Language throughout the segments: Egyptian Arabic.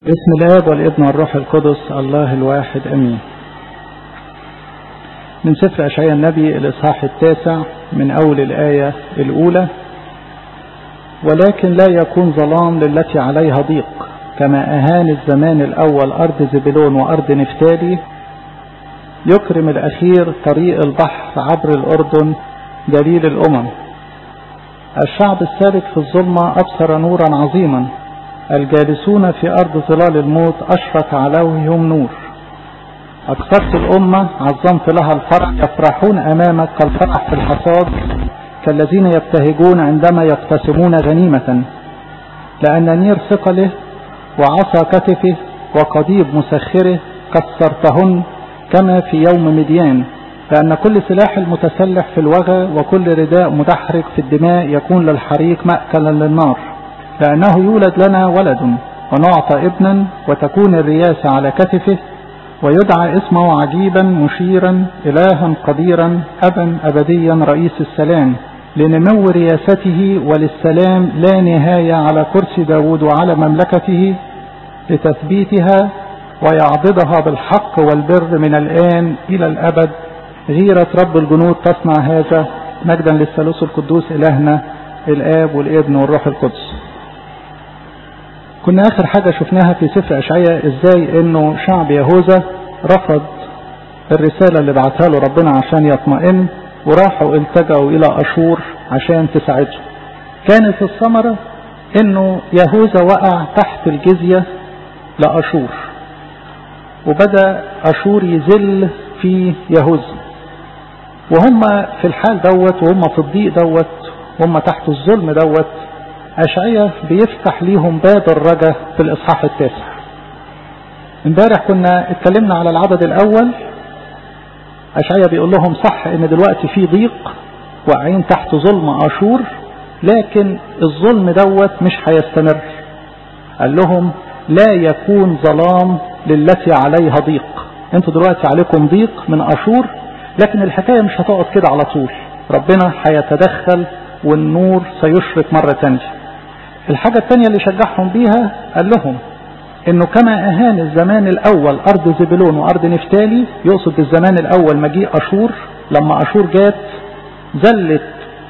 بسم الاب والابن والروح القدس الله الواحد امين من سفر اشعياء النبي الاصحاح التاسع من اول الايه الاولى ولكن لا يكون ظلام للتي عليها ضيق كما اهان الزمان الاول ارض زبلون وارض نفتالي يكرم الاخير طريق البحر عبر الاردن جليل الامم الشعب السالك في الظلمه ابصر نورا عظيما الجالسون في أرض ظلال الموت أشرق عليهم نور أكثرت الأمة عظمت لها الفرح يفرحون أمامك كالفرح في الحصاد كالذين يبتهجون عندما يقتسمون غنيمة لأن نير ثقله وعصا كتفه وقضيب مسخره كسرتهن كما في يوم مديان لأن كل سلاح المتسلح في الوغى وكل رداء مدحرج في الدماء يكون للحريق مأكلا للنار لأنه يولد لنا ولد ونعطى ابنا وتكون الرياسة على كتفه ويدعى اسمه عجيبا مشيرا إلها قديرا أبا أبديا رئيس السلام لنمو رياسته وللسلام لا نهاية على كرسي داود وعلى مملكته لتثبيتها ويعضدها بالحق والبر من الآن إلى الأبد غيرة رب الجنود تصنع هذا مجدا للثالوث القدوس إلهنا الآب والابن والروح القدس كنا آخر حاجة شفناها في سفر أشعياء إزاي إنه شعب يهوذا رفض الرسالة اللي بعتها له ربنا عشان يطمئن وراحوا التجأوا إلى أشور عشان تساعده كانت الثمرة إنه يهوذا وقع تحت الجزية لأشور وبدأ أشور يذل في يهوذا وهم في الحال دوت وهم في الضيق دوت وهم تحت الظلم دوت أشعية بيفتح ليهم باب الرجا في الإصحاح التاسع امبارح كنا اتكلمنا على العدد الأول أشعية بيقول لهم صح إن دلوقتي في ضيق واقعين تحت ظلم أشور لكن الظلم دوت مش هيستمر قال لهم لا يكون ظلام للتي عليها ضيق انتوا دلوقتي عليكم ضيق من أشور لكن الحكاية مش هتقعد كده على طول ربنا هيتدخل والنور سيشرق مرة تانية الحاجة الثانية اللي شجعهم بيها قال لهم انه كما اهان الزمان الاول ارض زبلون وارض نفتالي يقصد بالزمان الاول مجيء اشور لما اشور جات زلت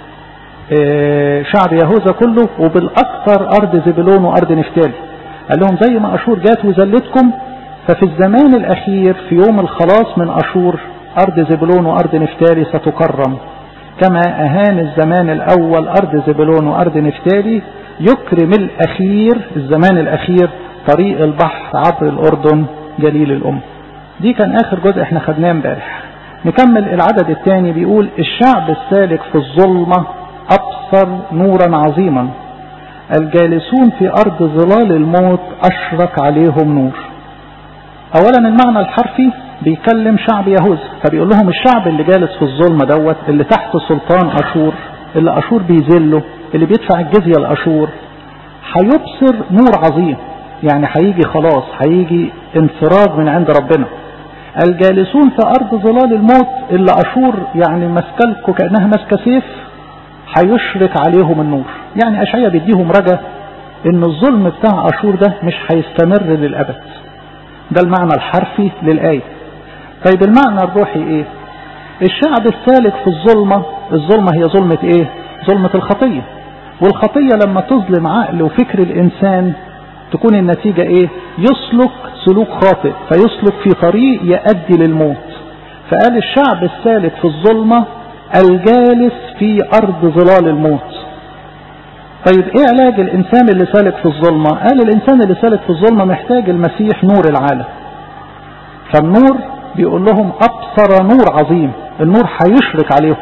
شعب يهوذا كله وبالاكثر ارض زبلون وارض نفتالي قال لهم زي ما اشور جات وزلتكم ففي الزمان الاخير في يوم الخلاص من اشور ارض زبلون وارض نفتالي ستكرم كما أهان الزمان الأول أرض زبلون وأرض نفتالي يكرم الأخير الزمان الأخير طريق البحر عبر الأردن جليل الأم دي كان آخر جزء احنا خدناه امبارح نكمل العدد الثاني بيقول الشعب السالك في الظلمة أبصر نورا عظيما الجالسون في أرض ظلال الموت أشرق عليهم نور أولا المعنى الحرفي بيكلم شعب يهوذا فبيقول لهم الشعب اللي جالس في الظلم دوت اللي تحت سلطان أشور اللي أشور بيذله اللي بيدفع الجزية لأشور هيبصر نور عظيم يعني هيجي خلاص هيجي انفراج من عند ربنا الجالسون في أرض ظلال الموت اللي أشور يعني ماسكلكوا كأنها ماسكة سيف هيشرك عليهم النور يعني أشعيا بيديهم رجا إن الظلم بتاع أشور ده مش هيستمر للأبد ده المعنى الحرفي للآية طيب المعنى الروحي ايه الشعب السالك في الظلمة الظلمة هي ظلمة ايه ظلمة الخطية والخطية لما تظلم عقل وفكر الانسان تكون النتيجة ايه يسلك سلوك خاطئ فيسلك في طريق يؤدي للموت فقال الشعب السالك في الظلمة الجالس في ارض ظلال الموت طيب ايه علاج الانسان اللي سالك في الظلمة قال الانسان اللي سالك في الظلمة محتاج المسيح نور العالم فالنور بيقول لهم أبصر نور عظيم النور هيشرك عليهم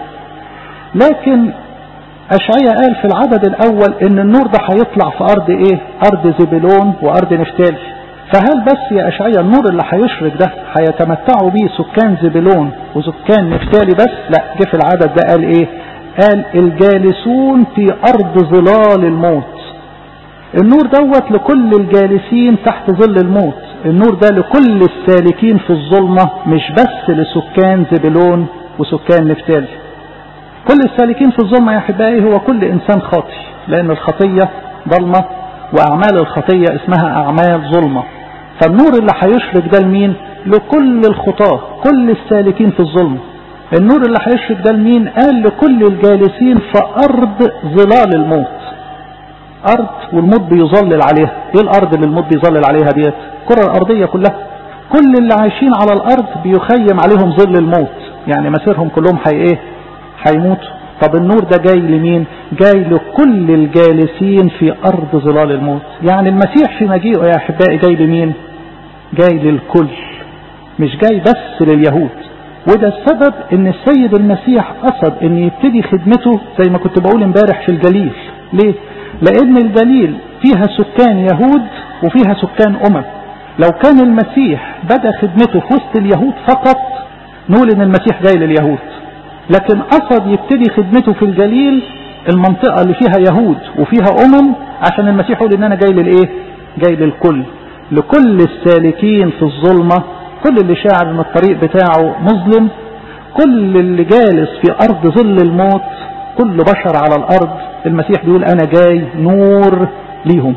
لكن أشعية قال في العدد الأول إن النور ده هيطلع في أرض إيه أرض زبلون وأرض نفتالي فهل بس يا أشعية النور اللي هيشرك ده هيتمتعوا بيه سكان زبلون وسكان نفتالي بس لا جه في العدد ده قال إيه قال الجالسون في أرض ظلال الموت النور دوت لكل الجالسين تحت ظل الموت النور ده لكل السالكين في الظلمة مش بس لسكان زبلون وسكان نفتالي كل السالكين في الظلمة يا أحبائي هو كل إنسان خاطي لأن الخطية ظلمة وأعمال الخطية اسمها أعمال ظلمة فالنور اللي هيشرق ده لمين لكل الخطاة كل السالكين في الظلم النور اللي هيشرق ده لمين قال لكل الجالسين في أرض ظلال الموت أرض والموت بيظلل عليها إيه الأرض اللي الموت بيظلل عليها ديت الكرة الأرضية كلها كل اللي عايشين على الأرض بيخيم عليهم ظل الموت يعني مسيرهم كلهم حي إيه هيموتوا طب النور ده جاي لمين جاي لكل الجالسين في أرض ظلال الموت يعني المسيح في مجيئه يا أحبائي جاي لمين جاي للكل مش جاي بس لليهود وده السبب ان السيد المسيح قصد ان يبتدي خدمته زي ما كنت بقول امبارح في الجليل ليه لان الجليل فيها سكان يهود وفيها سكان امم لو كان المسيح بدا خدمته في وسط اليهود فقط نقول ان المسيح جاي لليهود لكن قصد يبتدي خدمته في الجليل المنطقة اللي فيها يهود وفيها امم عشان المسيح يقول ان انا جاي للايه جاي للكل لكل السالكين في الظلمة كل اللي شاعر ان الطريق بتاعه مظلم كل اللي جالس في ارض ظل الموت كل بشر على الارض المسيح بيقول انا جاي نور ليهم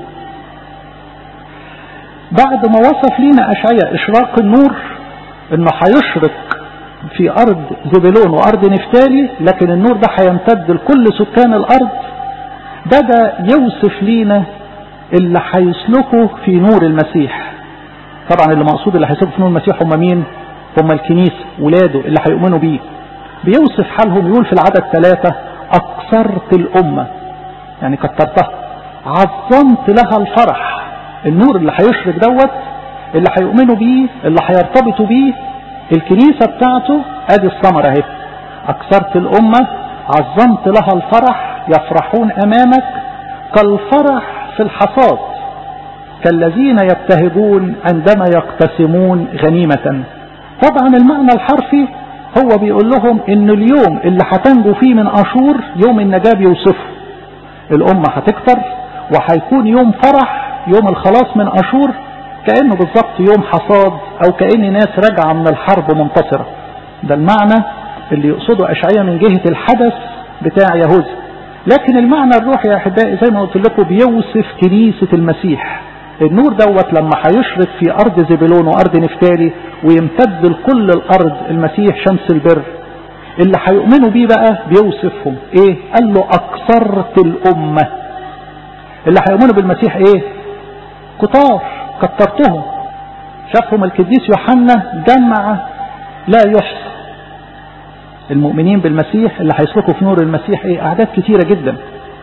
بعد ما وصف لنا اشعياء اشراق النور انه هيشرق في ارض زبلون وارض نفتالي لكن النور ده هيمتد لكل سكان الارض بدا يوصف لينا اللي هيسلكوا في نور المسيح طبعا اللي مقصود اللي هيسلكوا في نور المسيح هم مين هم الكنيسة ولاده اللي هيؤمنوا بيه بيوصف حالهم يقول في العدد ثلاثة أكثرت الأمة يعني كترتها عظمت لها الفرح النور اللي هيشرق دوت اللي هيؤمنوا بيه اللي هيرتبطوا بيه الكنيسة بتاعته ادي الثمرة اهي أكثرت الأمة عظمت لها الفرح يفرحون أمامك كالفرح في الحصاد كالذين يبتهجون عندما يقتسمون غنيمة طبعا المعنى الحرفي هو بيقول لهم ان اليوم اللي هتنجو فيه من اشور يوم النجاة بيوصفه الامة هتكتر وهيكون يوم فرح يوم الخلاص من اشور كأنه بالظبط يوم حصاد او كأن ناس راجعة من الحرب منتصرة ده المعنى اللي يقصده اشعياء من جهة الحدث بتاع يهوذا لكن المعنى الروحي يا احبائي زي ما قلت لكم بيوصف كنيسة المسيح النور دوت لما هيشرق في ارض زبلون وارض نفتالي ويمتد لكل الارض المسيح شمس البر اللي هيؤمنوا بيه بقى بيوصفهم ايه قال له اكثرت الامة اللي هيؤمنوا بالمسيح ايه كتار كترتهم شافهم القديس يوحنا جمع لا يحصى المؤمنين بالمسيح اللي هيسلكوا في نور المسيح ايه اعداد كتيرة جدا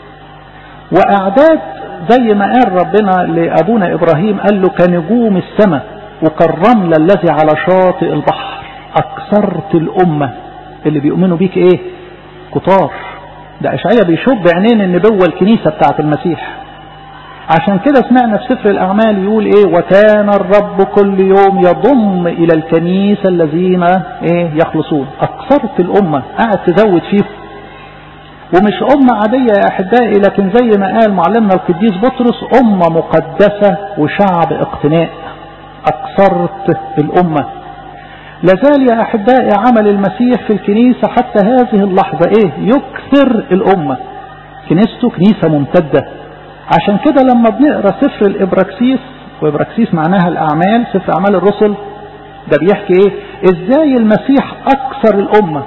واعداد زي ما قال ربنا لابونا ابراهيم قال له كنجوم السماء وكالرمل الذي على شاطئ البحر اكثرت الامة اللي بيؤمنوا بيك ايه كتار ده اشعياء بيشوف بعينين النبوة الكنيسة بتاعت المسيح عشان كده سمعنا في سفر الأعمال يقول إيه وكان الرب كل يوم يضم إلى الكنيسة الذين إيه يخلصون أكثرت الأمة قاعد تزود فيهم ومش أمة عادية يا أحبائي لكن زي ما قال معلمنا القديس بطرس أمة مقدسة وشعب اقتناء أكثرت الأمة لازال يا أحبائي عمل المسيح في الكنيسة حتى هذه اللحظة إيه يكثر الأمة كنيسته كنيسة ممتدة عشان كده لما بنقرا سفر الابراكسيس وابراكسيس معناها الاعمال سفر اعمال الرسل ده بيحكي ايه ازاي المسيح اكثر الامه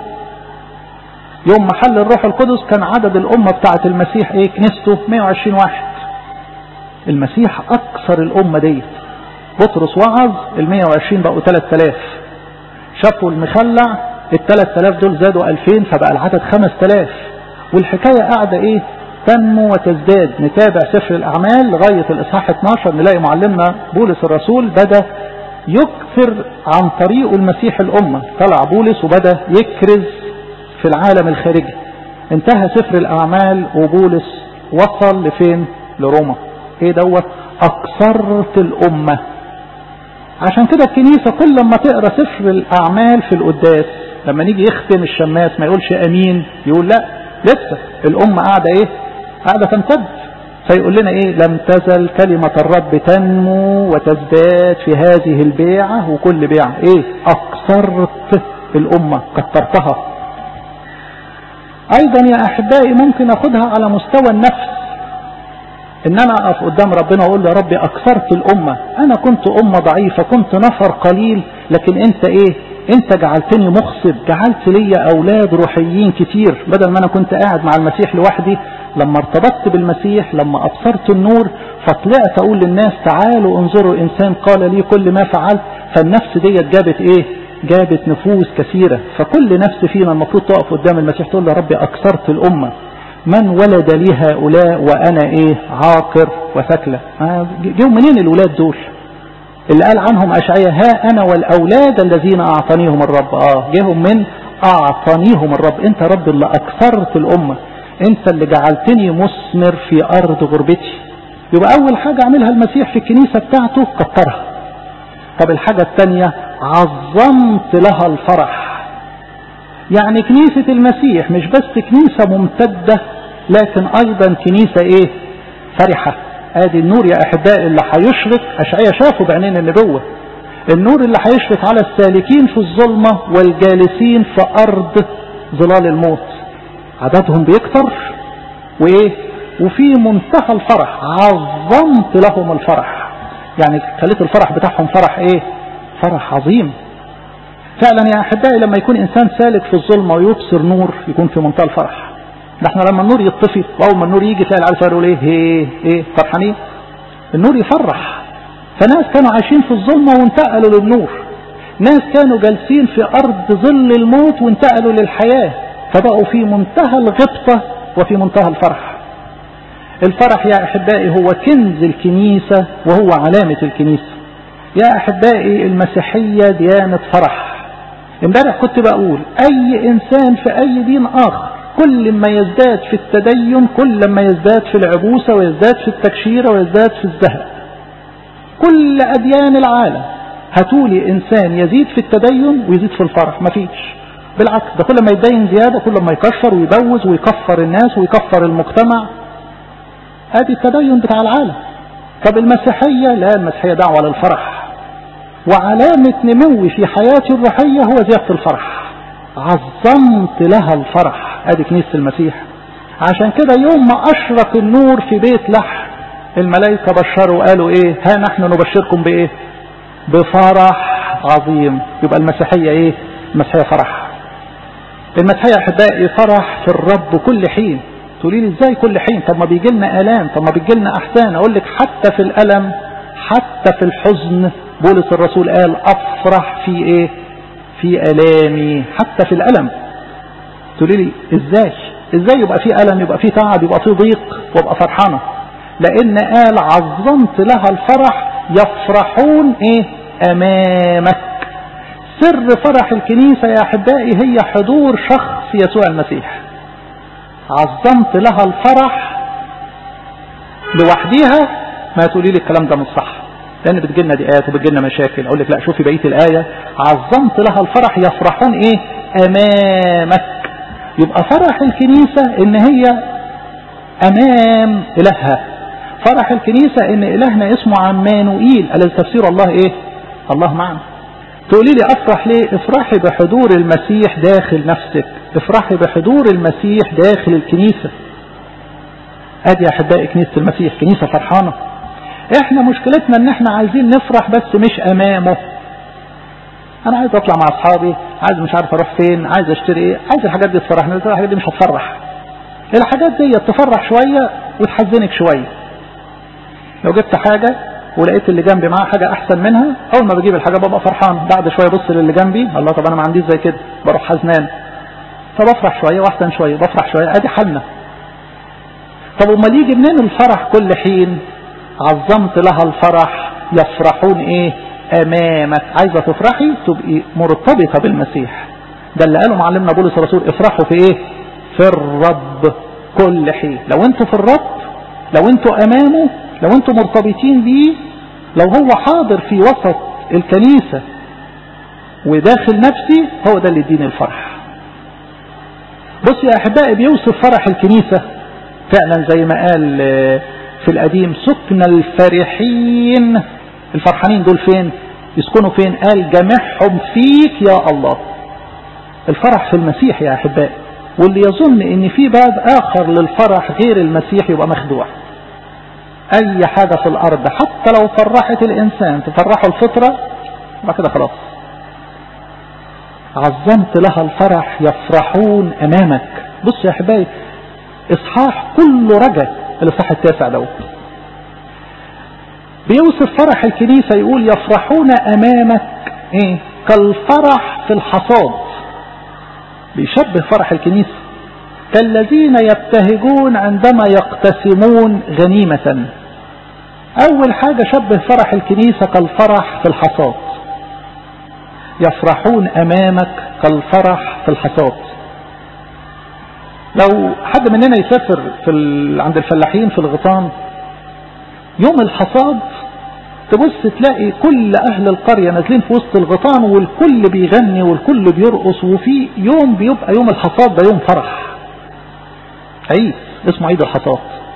يوم محل الروح القدس كان عدد الامه بتاعه المسيح ايه كنيسته 120 واحد المسيح اكثر الامه ديت بطرس وعظ ال 120 بقوا 3000 شافوا المخلع ال 3000 دول زادوا 2000 فبقى العدد 5000 والحكايه قاعده ايه تنمو وتزداد نتابع سفر الأعمال لغاية الإصحاح 12 نلاقي معلمنا بولس الرسول بدأ يكثر عن طريق المسيح الأمة طلع بولس وبدأ يكرز في العالم الخارجي انتهى سفر الأعمال وبولس وصل لفين لروما ايه دوت أكثرت الأمة عشان كده الكنيسة كل لما تقرأ سفر الأعمال في القداس لما نيجي يختم الشماس ما يقولش أمين يقول لا لسه الأمة قاعدة ايه قاعدة تمتد فيقول لنا ايه لم تزل كلمة الرب تنمو وتزداد في هذه البيعة وكل بيعة ايه اكثرت الامة كثرتها ايضا يا احبائي ممكن اخدها على مستوى النفس ان انا اقف قدام ربنا واقول له يا ربي اكثرت الامة انا كنت امة ضعيفة كنت نفر قليل لكن انت ايه انت جعلتني مخصب جعلت لي اولاد روحيين كتير بدل ما انا كنت قاعد مع المسيح لوحدي لما ارتبطت بالمسيح لما ابصرت النور فطلعت اقول للناس تعالوا انظروا انسان قال لي كل ما فعلت فالنفس ديت جابت ايه جابت نفوس كثيرة فكل نفس فينا المفروض تقف قدام المسيح تقول له ربي اكثرت الامة من ولد لي هؤلاء وانا ايه عاقر وثكلة جوا منين الولاد دول اللي قال عنهم اشعياء ها انا والاولاد الذين اعطانيهم الرب اه جيهم من اعطانيهم الرب انت رب اللي اكثرت الامة انت اللي جعلتني مثمر في ارض غربتي يبقى اول حاجة عملها المسيح في الكنيسة بتاعته كترها طب الحاجة الثانية عظمت لها الفرح يعني كنيسة المسيح مش بس كنيسة ممتدة لكن ايضا كنيسة ايه فرحة ادي النور يا احبائي اللي هيشرق اشعياء شافه بعينين النبوة النور اللي هيشرق على السالكين في الظلمة والجالسين في ارض ظلال الموت عددهم بيكتر وايه وفي منتهى الفرح عظمت لهم الفرح يعني خليت الفرح بتاعهم فرح ايه فرح عظيم فعلا يا احبائي لما يكون انسان سالك في الظلمة ويبصر نور يكون في منتهى الفرح ده احنا لما النور يطفي واول ما النور يجي تلاقي العيال يقول ايه ايه ايه فرحانين النور يفرح فناس كانوا عايشين في الظلمة وانتقلوا للنور ناس كانوا جالسين في ارض ظل الموت وانتقلوا للحياة فبقوا في منتهى الغبطة وفي منتهى الفرح الفرح يا احبائي هو كنز الكنيسة وهو علامة الكنيسة يا احبائي المسيحية ديانة فرح امبارح كنت بقول اي انسان في اي دين اخر كل ما يزداد في التدين كل ما يزداد في العبوسة ويزداد في التكشيرة ويزداد في الزهق كل أديان العالم هتولي إنسان يزيد في التدين ويزيد في الفرح مفيش بالعكس ده كل ما يتدين زيادة كل ما يكشر ويبوز ويكفر الناس ويكفر المجتمع ادي التدين بتاع العالم طب المسيحية لا المسيحية دعوة للفرح وعلامة نموي في حياتي الروحية هو زيادة الفرح عظمت لها الفرح ادي كنيسة المسيح عشان كده يوم ما اشرق النور في بيت لحم الملائكة بشروا وقالوا ايه ها نحن نبشركم بايه بفرح عظيم يبقى المسيحية ايه المسيحية فرح المسيحية احبائي فرح في الرب كل حين تقولي لي ازاي كل حين طب ما بيجي لنا الام طب ما بيجي لنا احزان اقول لك حتى في الالم حتى في الحزن بولس الرسول قال افرح في ايه في الامي حتى في الالم تقولي لي ازاي ازاي يبقى في الم يبقى في تعب يبقى في ضيق وابقى فرحانه لان قال عظمت لها الفرح يفرحون ايه امامك سر فرح الكنيسه يا احبائي هي حضور شخص يسوع المسيح عظمت لها الفرح لوحديها ما تقولي لي الكلام ده مش صح لان بتجي لنا ضيقات وبتجي لنا مشاكل اقول لك لا شوفي بقيه الايه عظمت لها الفرح يفرحون ايه امامك يبقى فرح الكنيسه ان هي امام الهها فرح الكنيسه ان الهنا اسمه عمانوئيل الذي تفسير الله ايه الله معنا تقولي لي افرح ليه افرحي بحضور المسيح داخل نفسك افرحي بحضور المسيح داخل الكنيسة ادي يا احبائي كنيسة المسيح كنيسة فرحانة احنا مشكلتنا ان احنا عايزين نفرح بس مش امامه انا عايز اطلع مع اصحابي عايز مش عارف اروح فين عايز اشتري ايه عايز الحاجات دي تفرحني الحاجات دي مش هتفرح الحاجات دي تفرح شوية وتحزنك شوية لو جبت حاجة ولقيت اللي جنبي معاه حاجة أحسن منها أول ما بجيب الحاجة ببقى فرحان بعد شوية بص للي جنبي الله طب أنا ما عنديش زي كده بروح حزنان فبفرح شوية وأحسن شوية بفرح شوية أدي حالنا طب أمال يجي منين الفرح كل حين عظمت لها الفرح يفرحون إيه أمامك عايزة تفرحي تبقي مرتبطة بالمسيح ده اللي قاله معلمنا بولس الرسول افرحوا في إيه في الرب كل حين لو انتوا في الرب لو انتوا أمامه لو انتم مرتبطين بيه لو هو حاضر في وسط الكنيسة وداخل نفسي هو ده اللي يديني الفرح بص يا أحبائي بيوصف فرح الكنيسة فعلا زي ما قال في القديم سكن الفرحين الفرحانين دول فين يسكنوا فين قال جمعهم فيك يا الله الفرح في المسيح يا أحبائي واللي يظن ان في باب آخر للفرح غير المسيح يبقى مخدوع اي حاجة في الارض حتى لو فرحت الانسان تفرحه الفطرة بعد كده خلاص عظمت لها الفرح يفرحون امامك بص يا احبائي اصحاح كله رجا الاصحاح التاسع دوت بيوصف فرح الكنيسة يقول يفرحون امامك ايه كالفرح في الحصاد بيشبه فرح الكنيسة كالذين يبتهجون عندما يقتسمون غنيمة اول حاجة شبه فرح الكنيسة كالفرح في الحصاد يفرحون امامك كالفرح في الحصاد لو حد مننا يسافر في ال... عند الفلاحين في الغيطان يوم الحصاد تبص تلاقي كل اهل القرية نازلين في وسط الغيطان والكل بيغني والكل بيرقص وفي يوم بيبقى يوم الحصاد ده يوم فرح عيد اسمه عيد الحصاد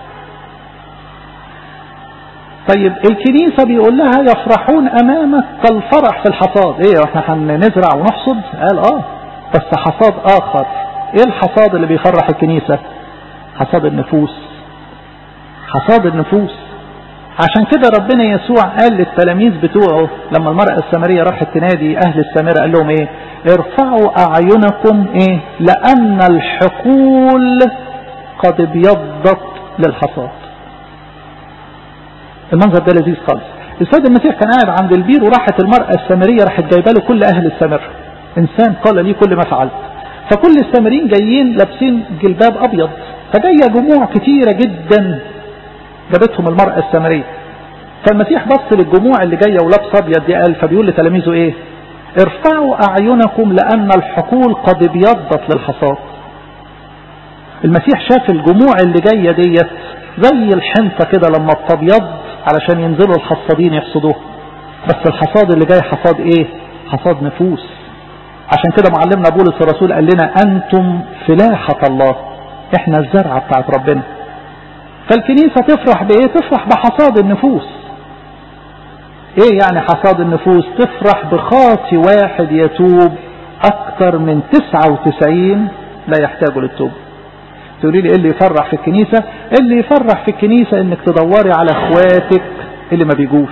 طيب الكنيسة بيقول لها يفرحون امامك كالفرح في الحصاد ايه احنا هنزرع ونحصد قال اه بس حصاد اخر ايه الحصاد اللي بيفرح الكنيسة حصاد النفوس حصاد النفوس عشان كده ربنا يسوع قال للتلاميذ بتوعه لما المرأة السامرية راحت تنادي اهل السامرة قال لهم ايه ارفعوا اعينكم ايه لان الحقول قد ابيضت للحصاد المنظر ده لذيذ خالص السيد المسيح كان قاعد عند البير وراحت المرأة السامرية راحت جايبه له كل اهل السامرة انسان قال لي كل ما فعلت فكل السامريين جايين لابسين جلباب ابيض فجايه جموع كتيره جدا جابتهم المرأة السامرية فالمسيح بص للجموع اللي جايه ولابسه ابيض دي قال فبيقول لتلاميذه ايه ارفعوا اعينكم لان الحقول قد ابيضت للحصاد المسيح شاف الجموع اللي جايه ديت زي الحنطه كده لما بتبيض علشان ينزلوا الحصادين يحصدوها بس الحصاد اللي جاي حصاد ايه حصاد نفوس عشان كده معلمنا بولس الرسول قال لنا انتم فلاحة الله احنا الزرعة بتاعت ربنا فالكنيسة تفرح بايه تفرح بحصاد النفوس ايه يعني حصاد النفوس تفرح بخاطي واحد يتوب اكتر من 99 لا يحتاج للتوب تقولي لي ايه اللي يفرح في الكنيسة اللي يفرح في الكنيسة انك تدوري على اخواتك اللي ما بيجوش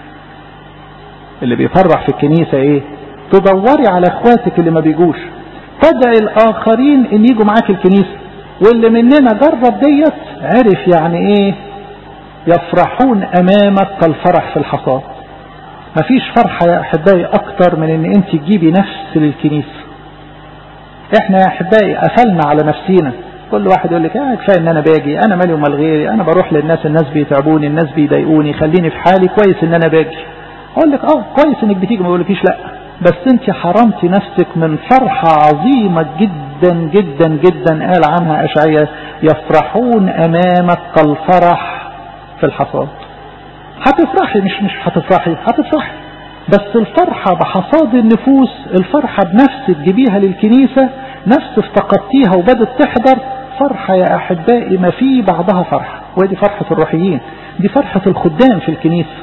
اللي بيفرح في الكنيسة ايه تدوري على اخواتك اللي ما بيجوش تدعي الاخرين ان يجوا معاك الكنيسة واللي مننا جرب ديت عرف يعني ايه يفرحون امامك كالفرح في الحصاد مفيش فرحة يا احبائي اكتر من ان انت تجيبي نفس للكنيسة احنا يا احبائي قفلنا على نفسينا كل واحد يقول لك اه كفايه ان انا باجي انا مالي ومال غيري انا بروح للناس الناس بيتعبوني الناس بيضايقوني خليني في حالي كويس ان انا باجي اقول لك اه كويس انك بتيجي ما بقولكيش لا بس انت حرمتي نفسك من فرحة عظيمة جدا جدا جدا قال عنها اشعياء يفرحون امامك كالفرح في الحصاد هتفرحي مش مش هتفرحي هتفرحي بس الفرحة بحصاد النفوس الفرحة بنفس تجيبيها للكنيسة نفس افتقدتيها وبدت تحضر فرحة يا أحبائي ما في بعدها فرحة ودي فرحة الروحيين دي فرحة الخدام في الكنيسة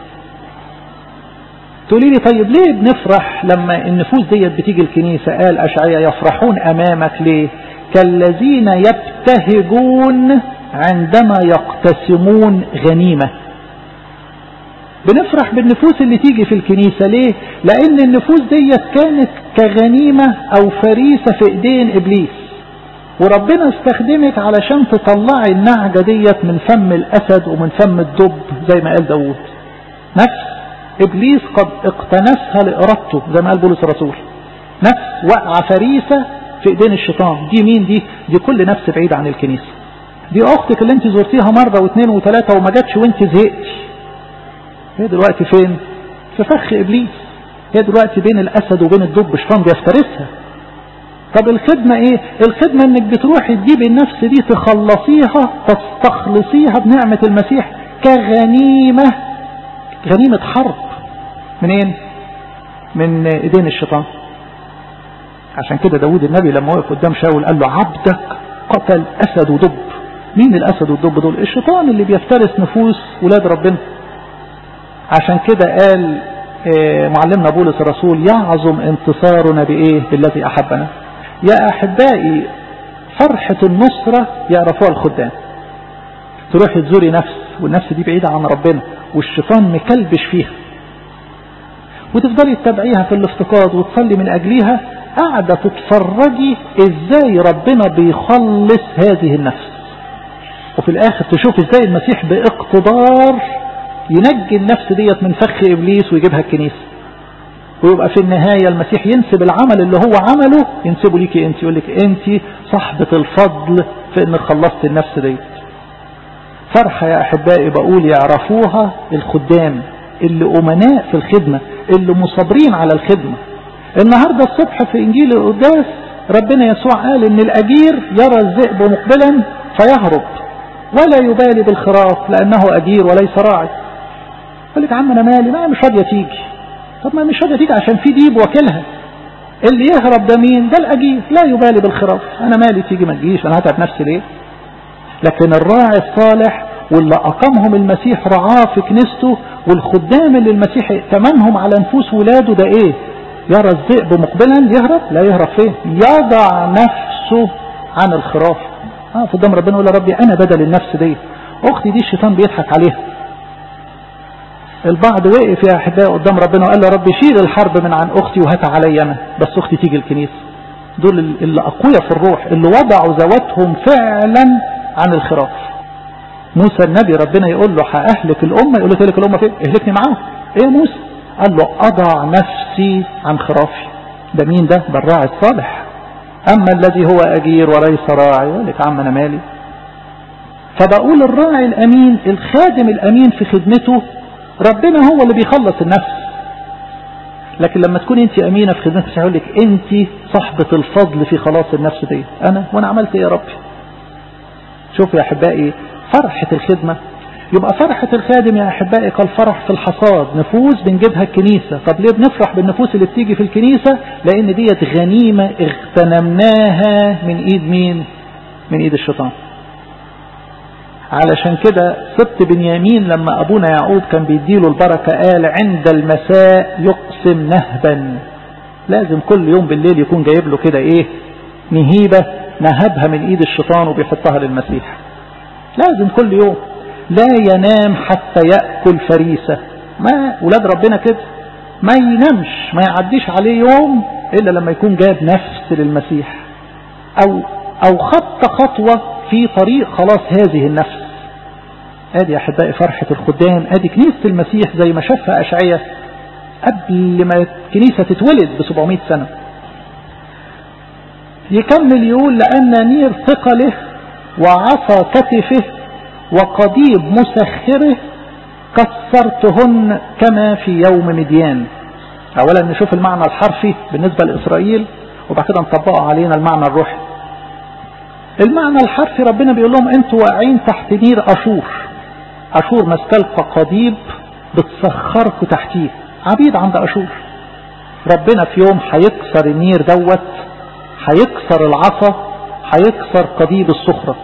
تقولي لي طيب ليه بنفرح لما النفوس ديت بتيجي الكنيسة قال أشعياء يفرحون أمامك ليه كالذين يبتهجون عندما يقتسمون غنيمة بنفرح بالنفوس اللي تيجي في الكنيسة ليه لأن النفوس ديت كانت كغنيمة أو فريسة في إيدين إبليس وربنا استخدمك علشان تطلعي النعجة ديت من فم الأسد ومن فم الدب زي ما قال داود نفس إبليس قد اقتنسها لإرادته زي ما قال بولس الرسول نفس وقع فريسة في إيدين الشيطان دي مين دي دي كل نفس بعيدة عن الكنيسة دي أختك اللي انت زرتيها مرة واثنين وثلاثة وما جاتش وانت زهقتي هي دلوقتي فين في فخ إبليس هي دلوقتي بين الأسد وبين الدب شيطان بيفترسها طب الخدمة ايه الخدمة انك بتروحي تجيبي النفس دي تخلصيها تستخلصيها بنعمة المسيح كغنيمة غنيمة حرب منين من ايدين الشيطان عشان كده داود النبي لما وقف قدام شاول قال له عبدك قتل اسد ودب مين الاسد والدب دول الشيطان اللي بيفترس نفوس ولاد ربنا عشان كده قال معلمنا بولس الرسول يعظم انتصارنا بايه بالذي احبنا يا احبائي فرحة النصرة يعرفوها الخدام تروحي تزوري نفس والنفس دي بعيدة عن ربنا والشيطان مكلبش فيها وتفضلي تتابعيها في الافتقاد وتصلي من أجليها قاعدة تتفرجي ازاي ربنا بيخلص هذه النفس وفي الاخر تشوف ازاي المسيح باقتدار ينجي النفس ديت من فخ ابليس ويجيبها الكنيسة ويبقى في النهاية المسيح ينسب العمل اللي هو عمله ينسبه ليكي انت يقول لك انت صاحبة الفضل في انك خلصت النفس ديت فرحة يا احبائي بقول يعرفوها الخدام اللي امناء في الخدمة اللي مصابرين على الخدمة النهاردة الصبح في انجيل القداس ربنا يسوع قال ان الاجير يرى الذئب مقبلا فيهرب ولا يبالي بالخراف لانه اجير وليس راعي يقول لك يا عم انا مالي ما مش راضيه تيجي طب ما مش راضيه تيجي عشان في ديب واكلها اللي يهرب ده مين ده الاجير لا يبالي بالخراف انا مالي تيجي ما تجيش انا هتعب نفسي ليه لكن الراعي الصالح واللي أقامهم المسيح رعاه في كنيسته والخدام اللي المسيح ائتمنهم على نفوس ولاده ده ايه يرى الذئب مقبلا يهرب لا يهرب فين يضع نفسه عن الخراف اه قدام ربنا يقول يا ربي انا بدل النفس دي اختي دي الشيطان بيضحك عليها البعض وقف يا احبائي قدام ربنا وقال له يا رب شيل الحرب من عن اختي وهات علي انا بس اختي تيجي الكنيسه دول اللي اقوياء في الروح اللي وضعوا ذواتهم فعلا عن الخراف موسى النبي ربنا يقول له هأهلك الأمة يقول له تهلك الأمة فين اهلكني معاهم ايه يا موسى قال له أضع نفسي عن خرافي ده مين ده ده الراعي الصالح أما الذي هو أجير وليس راعي يقول لك عم أنا مالي فبقول الراعي الأمين الخادم الأمين في خدمته ربنا هو اللي بيخلص النفس لكن لما تكون انت امينة في خدمتك هيقول لك انت صاحبة الفضل في خلاص النفس دي انا وانا عملت ايه يا ربي شوف يا احبائي فرحة الخدمة يبقى فرحة الخادم يا أحبائي كالفرح في الحصاد نفوس بنجيبها الكنيسة طب ليه بنفرح بالنفوس اللي بتيجي في الكنيسة لأن ديت غنيمة اغتنمناها من إيد مين من إيد الشيطان علشان كده سبت بنيامين لما أبونا يعقوب كان بيديله البركة قال عند المساء يقسم نهبا لازم كل يوم بالليل يكون جايب له كده ايه نهيبة نهبها من ايد الشيطان وبيحطها للمسيح لازم كل يوم لا ينام حتى يأكل فريسة ما ولاد ربنا كده ما ينامش ما يعديش عليه يوم إلا لما يكون جاب نفس للمسيح أو, أو خط خطوة في طريق خلاص هذه النفس ادي يا احبائي فرحة الخدام ادي كنيسة المسيح زي ما شافها اشعية قبل ما الكنيسة تتولد ب 700 سنة يكمل يقول لأن نير ثقله وعصا كتفه وقضيب مسخره كسرتهن كما في يوم مديان اولا نشوف المعنى الحرفي بالنسبة لإسرائيل وبعد كده نطبقه علينا المعنى الروحي المعنى الحرفي ربنا بيقول لهم انتوا واقعين تحت نير اشور اشور مستلقى قضيب بتسخركوا تحتيه عبيد عند اشور ربنا في يوم هيكسر النير دوت هيكسر العصا هيكسر قضيب الصخرة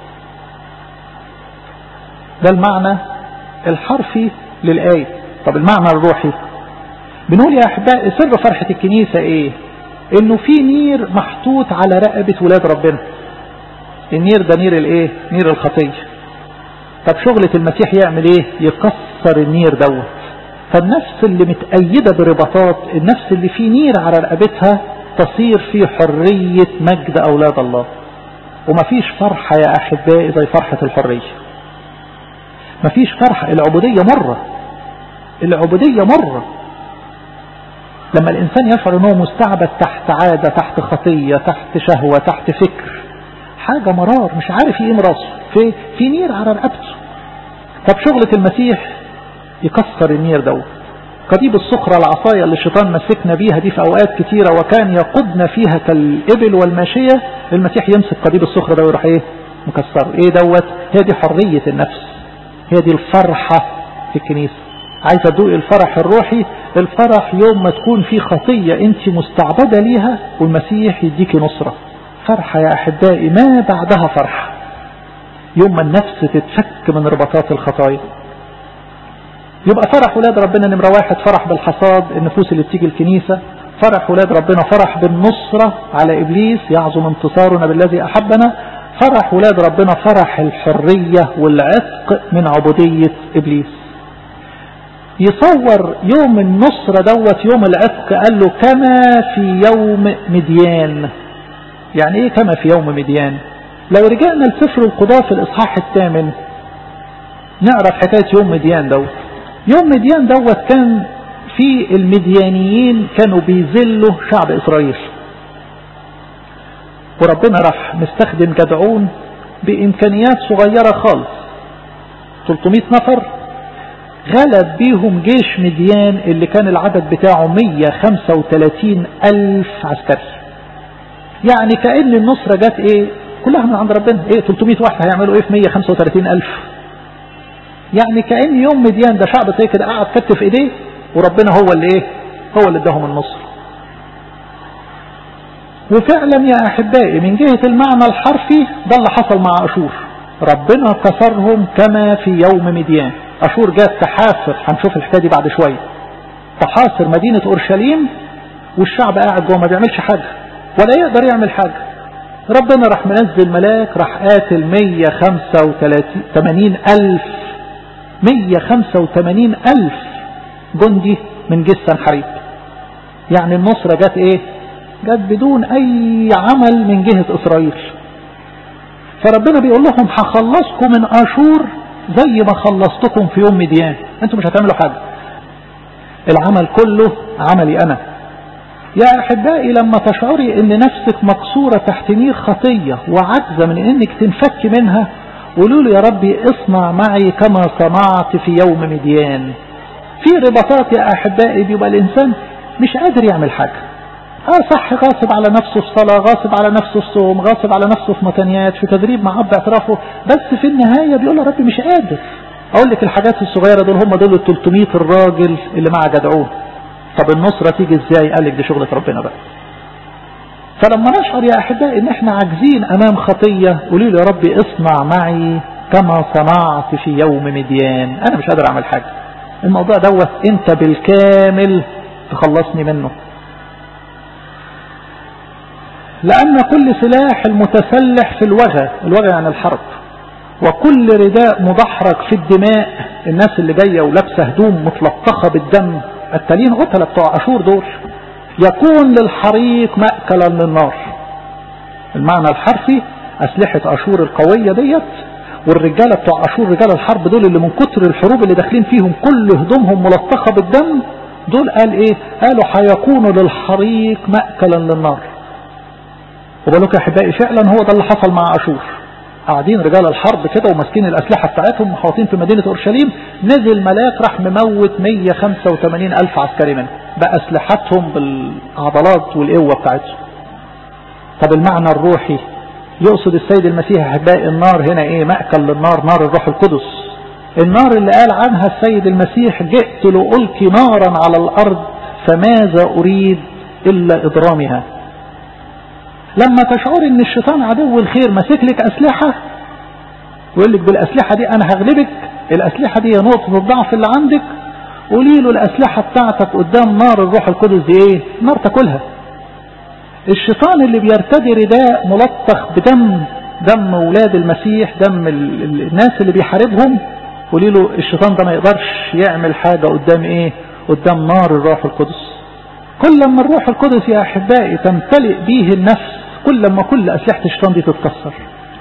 ده المعنى الحرفي للآية طب المعنى الروحي بنقول يا أحبائي سر فرحة الكنيسة إيه إنه في نير محطوط على رقبة ولاد ربنا النير ده نير الإيه نير الخطية طب شغلة المسيح يعمل إيه يكسر النير دوت فالنفس اللي متأيدة برباطات النفس اللي في نير على رقبتها تصير في حرية مجد أولاد الله ومفيش فرحة يا أحبائي زي فرحة الحرية مفيش فرحة العبودية مرة العبودية مرة لما الإنسان يشعر أنه مستعبد تحت عادة تحت خطية تحت شهوة تحت فكر حاجة مرار مش عارف يقيم راسه في, في نير على رقبته طب شغلة المسيح يكسر النير دوت قضيب الصخرة العصاية اللي الشيطان مسكنا بيها دي في أوقات كتيرة وكان يقودنا فيها كالإبل والماشية المسيح يمسك قضيب الصخرة ده ويروح إيه مكسر إيه دوت هي دي حرية النفس هي دي الفرحة في الكنيسة عايز أدوق الفرح الروحي الفرح يوم ما تكون في خطية أنت مستعبدة ليها والمسيح يديكي نصرة فرحة يا أحبائي ما بعدها فرحة يوم ما النفس تتفك من ربطات الخطايا يبقى فرح ولاد ربنا نمرة واحد فرح بالحصاد النفوس اللي بتيجي الكنيسة فرح ولاد ربنا فرح بالنصرة على إبليس يعظم انتصارنا بالذي أحبنا فرح ولاد ربنا فرح الحرية والعتق من عبودية إبليس يصور يوم النصرة دوت يوم العتق قال له كما في يوم مديان يعني ايه كما في يوم مديان لو رجعنا لسفر القضاء في الاصحاح الثامن نعرف حكاية يوم مديان دوت يوم مديان دوت كان في المديانيين كانوا بيذلوا شعب اسرائيل وربنا راح مستخدم جدعون بامكانيات صغيرة خالص 300 نفر غلب بيهم جيش مديان اللي كان العدد بتاعه 135 ألف عسكري يعني كأن النصرة جت ايه كلها من عند ربنا ايه 300 واحد هيعملوا ايه في 135 ألف يعني كأن يوم مديان ده شعب زي كده قاعد كتف ايديه وربنا هو اللي ايه هو اللي اداهم النصر وفعلا يا احبائي من جهة المعنى الحرفي ده اللي حصل مع اشور ربنا كسرهم كما في يوم مديان أشور جات تحاصر هنشوف الحكاية دي بعد شوية تحاصر مدينة أورشليم والشعب قاعد جوه ما بيعملش حاجة ولا يقدر يعمل حاجة ربنا راح منزل ملاك راح قاتل 185 ألف 185 ألف جندي من جيش سنحريب يعني النصرة جت ايه جت بدون اي عمل من جهة اسرائيل فربنا بيقول لهم هخلصكم من اشور زي ما خلصتكم في يوم مديان انتوا مش هتعملوا حاجة العمل كله عملي انا يا احبائي لما تشعري ان نفسك مكسورة تحت نير خطية وعجزة من انك تنفك منها قولوا له يا ربي اصنع معي كما صنعت في يوم مديان في رباطات يا احبائي بيبقى الانسان مش قادر يعمل حاجة اه صح غاصب على نفسه في صلاة غاصب على نفسه في صوم غاصب على نفسه في متنيات في تدريب مع اب اعترافه بس في النهاية بيقول يا ربي مش قادر اقول لك الحاجات الصغيرة دول هم دول ال 300 الراجل اللي مع جدعون طب النصرة تيجي ازاي قال لك دي شغلة ربنا بقى فلما نشعر يا احبائي ان احنا عاجزين امام خطية قولي له يا ربي اصنع معي كما صنعت في يوم مديان انا مش قادر اعمل حاجة الموضوع دوت انت بالكامل تخلصني منه لأن كل سلاح المتسلح في الوغى الوغى يعني الحرب وكل رداء مدحرج في الدماء الناس اللي جاية ولابسة هدوم متلطخة بالدم التالين قتلة بتوع أشور دول يكون للحريق مأكلا للنار المعنى الحرفي أسلحة أشور القوية ديت والرجالة بتوع أشور رجال الحرب دول اللي من كتر الحروب اللي داخلين فيهم كل هدومهم ملطخة بالدم دول قال ايه قالوا هيكونوا للحريق مأكلا للنار وبقول لكم يا احبائي فعلا هو ده اللي حصل مع اشور قاعدين رجال الحرب كده وماسكين الاسلحه بتاعتهم محاوطين في مدينه اورشليم نزل ملاك راح مموت 185 الف عسكري منهم باسلحتهم بالعضلات والقوه بتاعتهم طب المعنى الروحي يقصد السيد المسيح احبائي النار هنا ايه مأكل للنار نار الروح القدس النار اللي قال عنها السيد المسيح جئت لألقي نارا على الأرض فماذا أريد إلا إضرامها لما تشعر ان الشيطان عدو الخير ماسك لك اسلحة ويقول لك بالاسلحة دي انا هغلبك الاسلحة دي هي نقطة الضعف اللي عندك قولي له الاسلحة بتاعتك قدام نار الروح القدس دي ايه نار تاكلها الشيطان اللي بيرتدي رداء ملطخ بدم دم ولاد المسيح دم الناس اللي بيحاربهم قولي له الشيطان ده ما يقدرش يعمل حاجة قدام ايه قدام نار الروح القدس كل لما الروح القدس يا احبائي تمتلئ به النفس كل لما كل أسلحة الشيطان دي تتكسر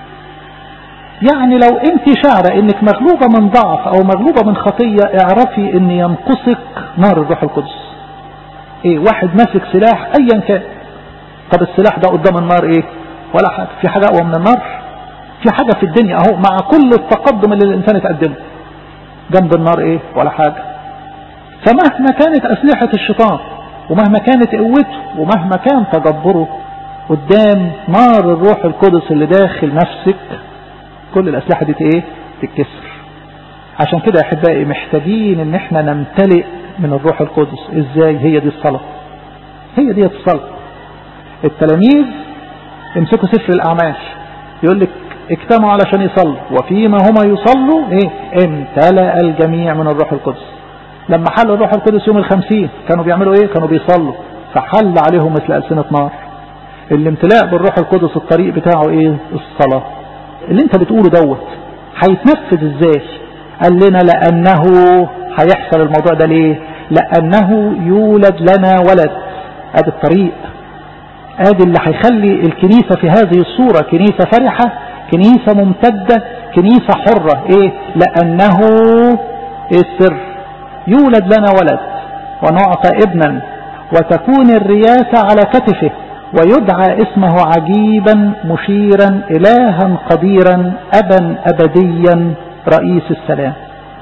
يعني لو انت شعرة انك مغلوبة من ضعف او مغلوبة من خطية اعرفي ان ينقصك نار الروح القدس ايه واحد ماسك سلاح ايا كان طب السلاح ده قدام النار ايه ولا حاجة في حاجة اقوى من النار في حاجة في الدنيا اهو مع كل التقدم اللي الانسان يتقدمه جنب النار ايه ولا حاجة فمهما كانت اسلحة الشيطان ومهما كانت قوته ومهما كان تجبره قدام نار الروح القدس اللي داخل نفسك كل الأسلحة دي ايه تتكسر عشان كده يا أحبائي محتاجين ان احنا نمتلئ من الروح القدس ازاي هي دي الصلاة هي دي الصلاة التلاميذ امسكوا سفر الأعمال يقول لك اجتمعوا علشان يصلوا وفيما هما يصلوا ايه امتلأ الجميع من الروح القدس لما حل الروح القدس يوم الخمسين كانوا بيعملوا ايه كانوا بيصلوا فحل عليهم مثل ألسنة نار الامتلاء بالروح القدس الطريق بتاعه ايه الصلاة اللي انت بتقوله دوت هيتنفذ ازاي قال لنا لانه هيحصل الموضوع ده ليه لانه يولد لنا ولد ادي الطريق ادي اللي هيخلي الكنيسة في هذه الصورة كنيسة فرحة كنيسة ممتدة كنيسة حرة ايه لانه ايه السر يولد لنا ولد ونعطى ابنا وتكون الرياسة على كتفه ويدعى اسمه عجيبا مشيرا إلها قديرا أبا أبديا رئيس السلام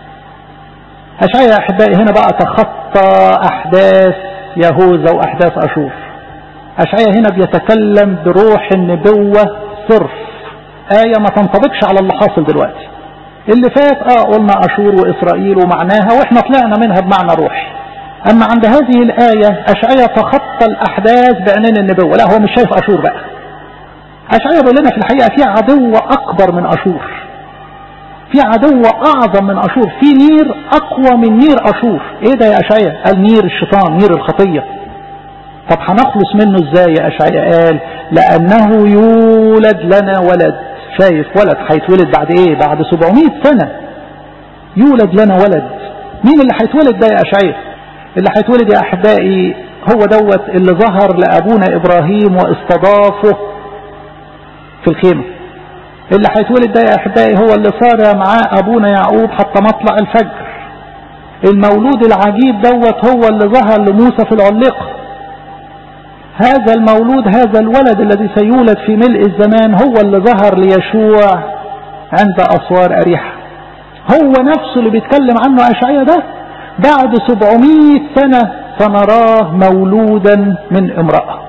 أشعيا أحبائي هنا بقى تخطى أحداث يهوذا وأحداث أشور أشعيا هنا بيتكلم بروح النبوة صرف آية ما تنطبقش على اللي حاصل دلوقتي اللي فات اه قلنا أشور وإسرائيل ومعناها واحنا طلعنا منها بمعنى روحي أما عند هذه الآية أشعيا تخطى الأحداث بعينين النبوة لا هو مش شايف أشور بقى أشعيا بيقول لنا في الحقيقة في عدو أكبر من أشور في عدو أعظم من أشور في نير أقوى من نير أشور إيه ده يا أشعيا قال نير الشيطان نير الخطية طب هنخلص منه إزاي يا أشعيا قال لأنه يولد لنا ولد شايف ولد هيتولد بعد إيه بعد 700 سنة يولد لنا ولد مين اللي هيتولد ده يا أشعيا اللي هيتولد يا أحبائي هو دوت اللي ظهر لأبونا إبراهيم واستضافه في الخيمة اللي هيتولد ده يا أحبائي هو اللي صار معاه أبونا يعقوب حتى مطلع الفجر المولود العجيب دوت هو اللي ظهر لموسى في العلقة هذا المولود هذا الولد الذي سيولد في ملء الزمان هو اللي ظهر ليشوع عند أسوار أريحة هو نفسه اللي بيتكلم عنه أشعية ده بعد سبعمائة سنة سنراه مولودا من امرأة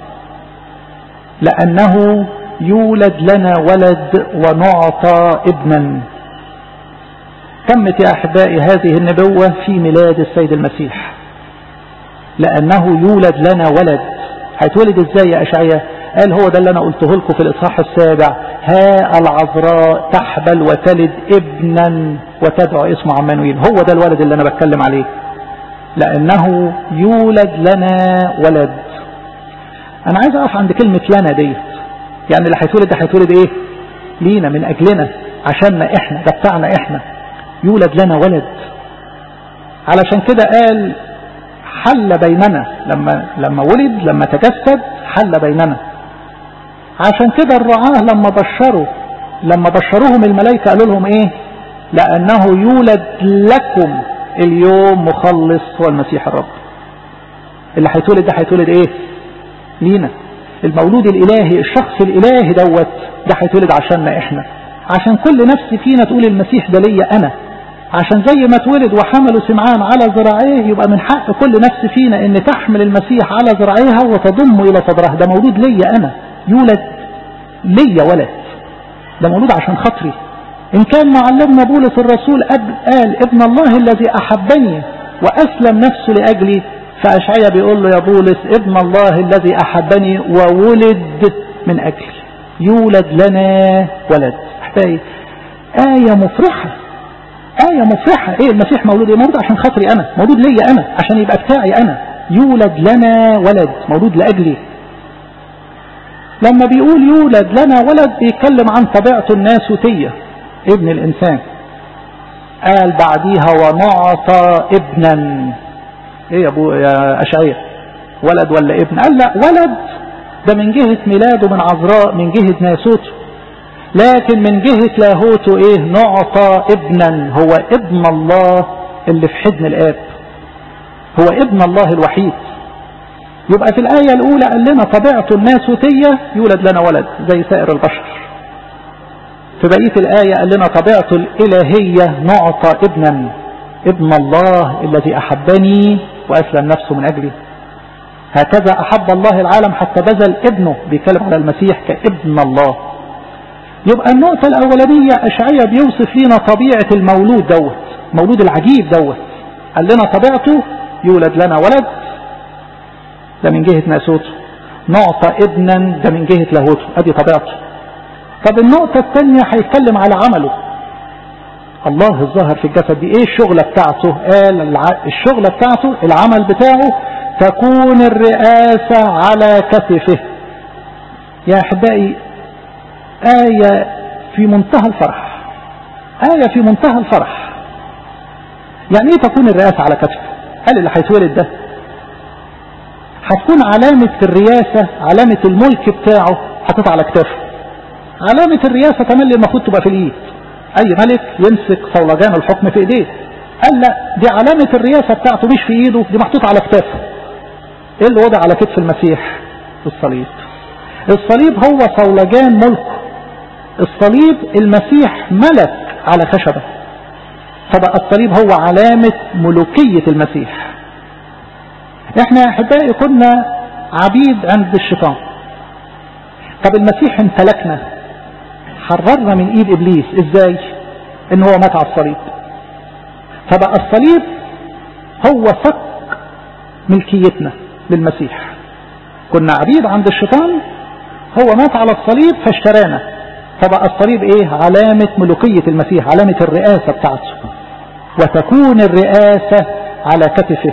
لأنه يولد لنا ولد ونعطى ابنا تمت يا أحبائي هذه النبوة في ميلاد السيد المسيح لأنه يولد لنا ولد هيتولد ازاي يا أشعية قال هو ده اللي أنا قلته لكم في الإصحاح السابع ها العذراء تحبل وتلد ابنا وتدعو اسمه عمانويل هو ده الولد اللي أنا بتكلم عليه لأنه يولد لنا ولد أنا عايز أقف عند كلمة لنا ديت يعني اللي هيتولد ده هيتولد إيه لينا من أجلنا عشاننا إحنا ده بتاعنا إحنا يولد لنا ولد علشان كده قال حل بيننا لما لما ولد لما تجسد حل بيننا عشان كده الرعاة لما بشروا لما بشروهم الملائكة قالوا لهم ايه لأنه يولد لكم اليوم مخلص هو المسيح الرب اللي هيتولد ده هيتولد ايه لينا المولود الالهي الشخص الالهي دوت ده هيتولد عشاننا احنا عشان كل نفس فينا تقول المسيح ده ليا انا عشان زي ما اتولد وحملوا سمعان على ذراعيه يبقى من حق كل نفس فينا ان تحمل المسيح على ذراعيها وتضم الى صدرها ده مولود ليا انا يولد ليا ولد ده مولود عشان خاطري إن كان معلمنا بولس الرسول قال ابن الله الذي أحبني وأسلم نفسه لأجلي فأشعيا بيقول له يا بولس ابن الله الذي أحبني وولد من أجلي يولد لنا ولد أحبائي آية مفرحة آية مفرحة إيه المسيح مولود إيه مولود عشان خاطري أنا مولود ليا أنا عشان يبقى بتاعي أنا يولد لنا ولد مولود لأجلي لما بيقول يولد لنا ولد بيتكلم عن طبيعته الناسوتية ابن الإنسان قال بعديها ونعطى ابنا ايه يا ابو يا اشعياء ولد ولا ابن قال لا ولد ده من جهة ميلاده من عذراء من جهة ناسوته لكن من جهة لاهوته ايه نعطى ابنا هو ابن الله اللي في حضن الاب هو ابن الله الوحيد يبقى في الآية الأولى قال لنا طبيعته الناسوتية يولد لنا ولد زي سائر البشر في بقية الآية قال لنا طبيعته الإلهية نعطى ابنا ابن الله الذي أحبني وأسلم نفسه من أجلي هكذا أحب الله العالم حتى بذل ابنه بيتكلم على المسيح كابن الله يبقى النقطة الأولانية أشعية بيوصف لنا طبيعة المولود دوت المولود العجيب دوت قال لنا طبيعته يولد لنا ولد ده من جهة ناسوته نعطى ابنا ده من جهة لاهوته ادي طبيعته طب النقطة الثانية هيتكلم على عمله الله الظاهر في الجسد دي ايه الشغلة بتاعته قال الشغلة بتاعته العمل بتاعه تكون الرئاسة على كتفه يا احبائي آية في منتهى الفرح آية في منتهى الفرح يعني ايه تكون الرئاسة على كتفه قال اللي هيتولد ده هتكون علامة الرياسة علامة الملك بتاعه حطيت على كتافه علامة الرياسة تملي المفروض تبقى في الايد اي ملك يمسك صولجان الحكم في ايديه قال لا دي علامة الرياسة بتاعته مش في ايده دي محطوطة على كتافه ايه اللي وضع على كتف المسيح الصليب الصليب هو صولجان ملكه الصليب المسيح ملك على خشبة فبقى الصليب هو علامة ملوكية المسيح احنا يا احبائي كنا عبيد عند الشيطان طب المسيح امتلكنا حررنا من ايد ابليس ازاي ان هو مات على الصليب فبقى الصليب هو فك ملكيتنا للمسيح كنا عبيد عند الشيطان هو مات على الصليب فاشترانا فبقى الصليب ايه علامة ملوكية المسيح علامة الرئاسة بتاعته وتكون الرئاسة على كتفه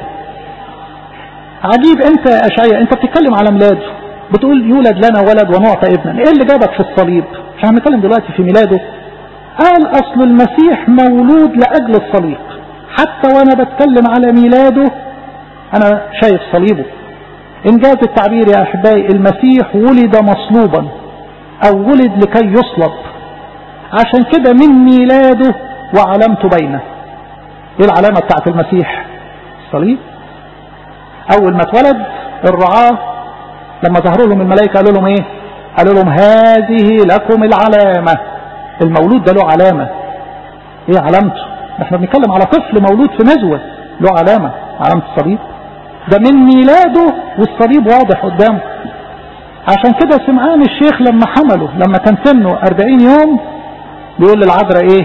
عجيب انت يا اشعيا انت بتتكلم على ميلاده بتقول يولد لنا ولد ونعطى ابنا ايه اللي جابك في الصليب مش هنتكلم دلوقتي في ميلاده قال اصل المسيح مولود لاجل الصليب حتى وانا بتكلم على ميلاده انا شايف صليبه انجاز التعبير يا احبائي المسيح ولد مصلوبا او ولد لكي يصلب عشان كده من ميلاده وعلامته بينه ايه العلامة بتاعت المسيح الصليب اول ما اتولد الرعاة لما ظهروا لهم الملائكة قالوا لهم ايه قالوا لهم هذه لكم العلامة المولود ده له علامة ايه علامته احنا بنتكلم على طفل مولود في نزوة له علامة علامة الصليب ده من ميلاده والصليب واضح قدامه عشان كده سمعان الشيخ لما حمله لما كان سنه 40 يوم بيقول للعذراء ايه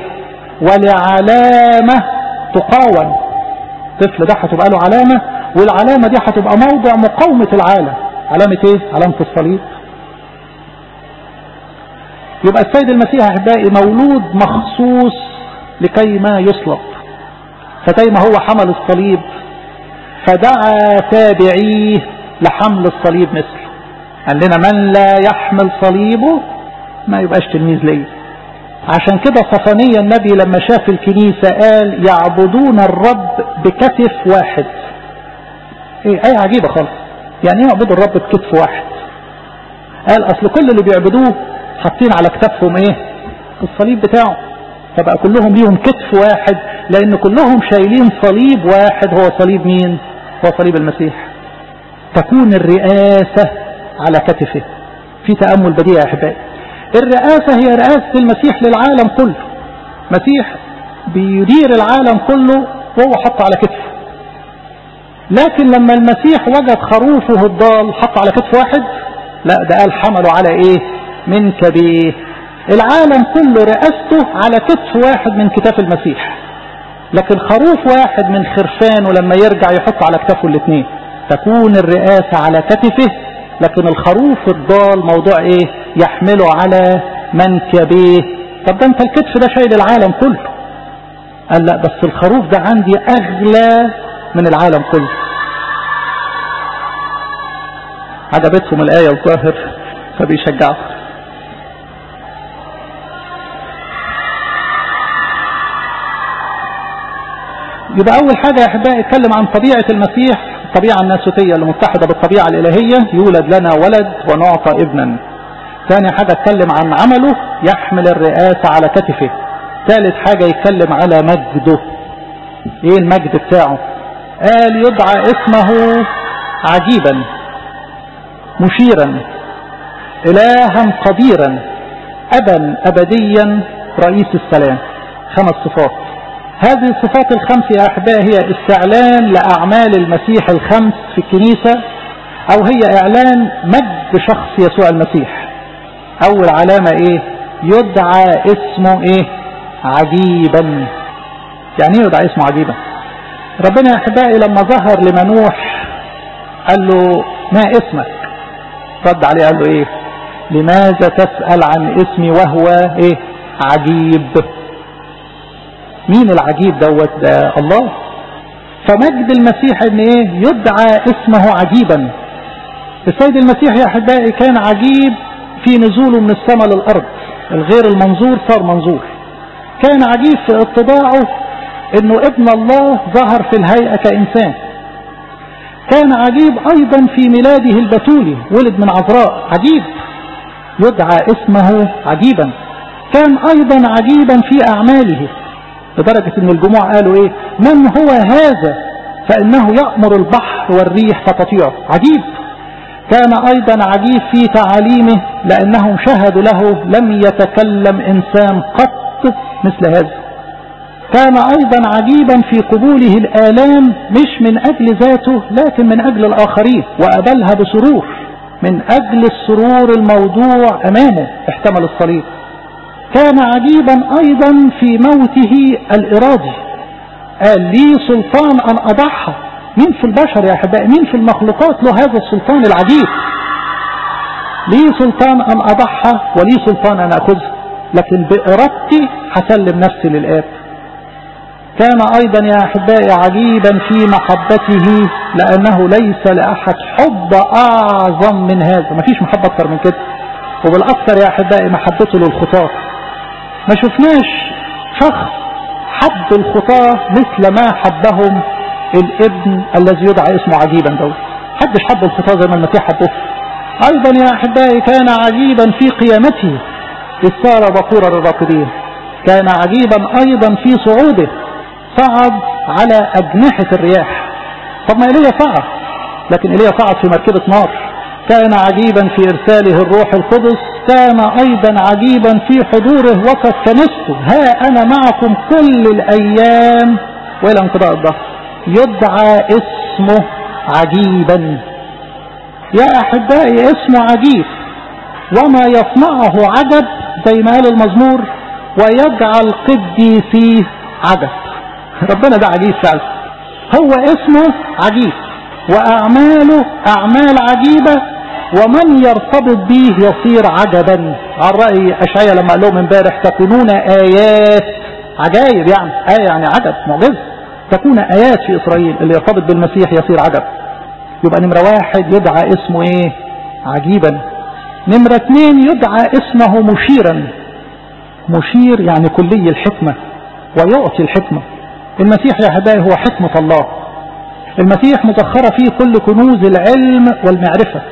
ولعلامة تقاوم الطفل ده هتبقى له علامة والعلامة دي هتبقى موضع مقاومة العالم علامة ايه علامة الصليب يبقى السيد المسيح احبائي مولود مخصوص لكي ما يصلب فزي ما هو حمل الصليب فدعا تابعيه لحمل الصليب مثله قال لنا من لا يحمل صليبه ما يبقاش تلميذ ليه عشان كده صفانية النبي لما شاف الكنيسة قال يعبدون الرب بكتف واحد ايه ايه عجيبة خالص يعني ايه يعبدوا الرب بكتف واحد قال اصل كل اللي بيعبدوه حاطين على كتفهم ايه الصليب بتاعه فبقى كلهم ليهم كتف واحد لان كلهم شايلين صليب واحد هو صليب مين هو صليب المسيح تكون الرئاسة على كتفه في تأمل بديع يا احبائي الرئاسة هي رئاسة المسيح للعالم كله مسيح بيدير العالم كله وهو حط على كتفه لكن لما المسيح وجد خروفه الضال حط على كتف واحد لا ده قال حمله على ايه من كبيه العالم كله رئاسته على كتف واحد من كتاف المسيح لكن خروف واحد من خرفانه لما يرجع يحط على كتافه الاثنين تكون الرئاسة على كتفه لكن الخروف الضال موضوع ايه يحمله على منكبيه طب ده انت الكتف ده شايل العالم كله قال لا بس الخروف ده عندي اغلى من العالم كله عجبتهم الآية الظاهر فبيشجعوا يبقى أول حاجة يا أحبائي اتكلم عن طبيعة المسيح الطبيعة الناسوتية اللي متحدة بالطبيعة الإلهية يولد لنا ولد ونعطى ابنا ثاني حاجة اتكلم عن عمله يحمل الرئاسة على كتفه ثالث حاجة يتكلم على مجده ايه المجد بتاعه قال يدعى اسمه عجيبا مشيرا إلها قديرا أبا أبديا رئيس السلام خمس صفات هذه الصفات الخمس يا أحبائي هي استعلان لأعمال المسيح الخمس في الكنيسة أو هي إعلان مجد شخص يسوع المسيح أول علامة إيه يدعى اسمه إيه عجيبا يعني ايه يدعى اسمه عجيبا ربنا يا أحبائي لما ظهر لمنوح قال له ما اسمك رد عليه قال له ايه لماذا تسأل عن اسمي وهو ايه عجيب مين العجيب دوت ده الله فمجد المسيح ان ايه يدعى اسمه عجيبا السيد المسيح يا احبائي كان عجيب في نزوله من السماء للارض الغير المنظور صار منظور كان عجيب في اتضاعه انه ابن الله ظهر في الهيئة كإنسان كان عجيب ايضا في ميلاده البتولي ولد من عذراء عجيب يدعى اسمه عجيبا كان ايضا عجيبا في اعماله لدرجة ان الجموع قالوا ايه من هو هذا فانه يأمر البحر والريح فتطيعه عجيب كان ايضا عجيب في تعاليمه لانهم شهدوا له لم يتكلم انسان قط مثل هذا كان ايضا عجيبا في قبوله الالام مش من اجل ذاته لكن من اجل الاخرين وقبلها بسرور من اجل السرور الموضوع امامه احتمل الصليب كان عجيبا ايضا في موته الارادي قال لي سلطان ان اضحى مين في البشر يا احبائي مين في المخلوقات له هذا السلطان العجيب لي سلطان ان اضحى ولي سلطان ان اخذه لكن بارادتي هسلم نفسي للاب كان ايضا يا احبائي عجيبا في محبته لانه ليس لاحد حب اعظم من هذا مفيش محبة اكتر من كده وبالاكثر يا احبائي محبته للخطاة ما شفناش شخص حب الخطاة مثل ما حبهم الابن الذي يدعى اسمه عجيبا دوت حدش حب الخطاة زي ما المسيح حبه ايضا يا احبائي كان عجيبا في قيامته اذ صار بقورا للراكدين كان عجيبا ايضا في صعوده صعد على أجنحة الرياح طب ما إيليا صعد لكن إيليا صعد في مركبة نار كان عجيبا في إرساله الروح القدس كان أيضا عجيبا في حضوره وقت كنسته ها أنا معكم كل الأيام وإلى انقضاء الظهر يدعى اسمه عجيبا يا أحبائي اسمه عجيب وما يصنعه عجب زي ما قال المزمور ويجعل قديسيه عجب ربنا ده عجيب فعلا هو اسمه عجيب وأعماله أعمال عجيبة ومن يرتبط به يصير عجبا على رأي أشعية لما قال لهم امبارح تكونون آيات عجائب يعني آية يعني عجب معجزة تكون آيات في إسرائيل اللي يرتبط بالمسيح يصير عجب يبقى نمرة واحد يدعى اسمه ايه عجيبا نمرة اثنين يدعى اسمه مشيرا مشير يعني كلي الحكمة ويعطي الحكمة المسيح يا أحبائي هو حكمة الله المسيح مزخرة فيه كل كنوز العلم والمعرفة